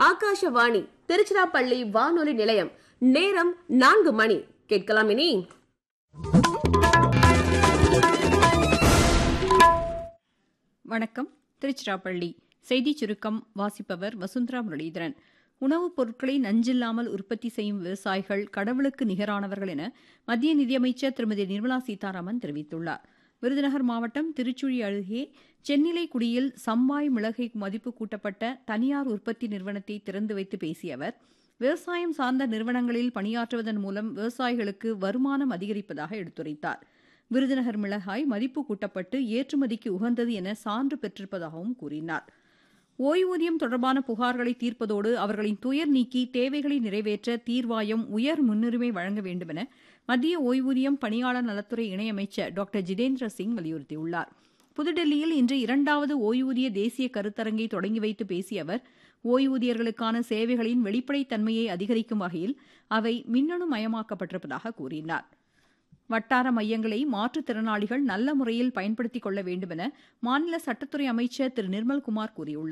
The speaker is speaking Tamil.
ஆகாஷவாணி திருச்சிராப்பள்ளி வானொலி நிலையம் நேரம் நான்கு மணி கேட்கலாம் இனி வணக்கம் திருச்சிராப்பள்ளி செய்திச் சுருக்கம் வாசிப்பவர் வசுந்தரா முரளிதரன் உணவுப் பொருட்களை நஞ்சில்லாமல் உற்பத்தி செய்யும் விவசாயிகள் கடவுளுக்கு நிகரானவர்கள் என மத்திய நிதியமைச்சர் திருமதி நிர்மலா சீதாராமன் தெரிவித்துள்ளார் விருதுநகர் மாவட்டம் திருச்சுழி அருகே சென்னிலைக்குடியில் சம்பாய் மிளகை மதிப்பு கூட்டப்பட்ட தனியார் உற்பத்தி நிறுவனத்தை திறந்து வைத்து பேசிய அவர் விவசாயம் சார்ந்த நிறுவனங்களில் பணியாற்றுவதன் மூலம் விவசாயிகளுக்கு வருமானம் அதிகரிப்பதாக எடுத்துரைத்தார் விருதுநகர் மிளகாய் மதிப்பு கூட்டப்பட்டு ஏற்றுமதிக்கு உகந்தது என சான்று பெற்றிருப்பதாகவும் கூறினார் ஓய்வூதியம் தொடர்பான புகார்களை தீர்ப்பதோடு அவர்களின் துயர் நீக்கி தேவைகளை நிறைவேற்ற தீர்வாயம் உயர் முன்னுரிமை வழங்க வேண்டுமென மத்திய ஓய்வூதியம் பணியாளர் நலத்துறை இணையமைச்சர் டாக்டர் ஜிதேந்திர சிங் வலியுறுத்தியுள்ளார் புதுடெல்லியில் இன்று இரண்டாவது ஓய்வூதிய தேசிய கருத்தரங்கை தொடங்கி வைத்து பேசிய அவர் ஓய்வூதியர்களுக்கான சேவைகளின் வெளிப்படைத்தன்மையை அதிகரிக்கும் வகையில் அவை மின்னணு மயமாக்கப்பட்டிருப்பதாக கூறினார் வட்டார மையங்களை மாற்றுத்திறனாளிகள் நல்ல முறையில் பயன்படுத்திக் கொள்ள வேண்டுமென மாநில சட்டத்துறை அமைச்சர் திரு நிர்மல்குமார் கூறியுள்ளார்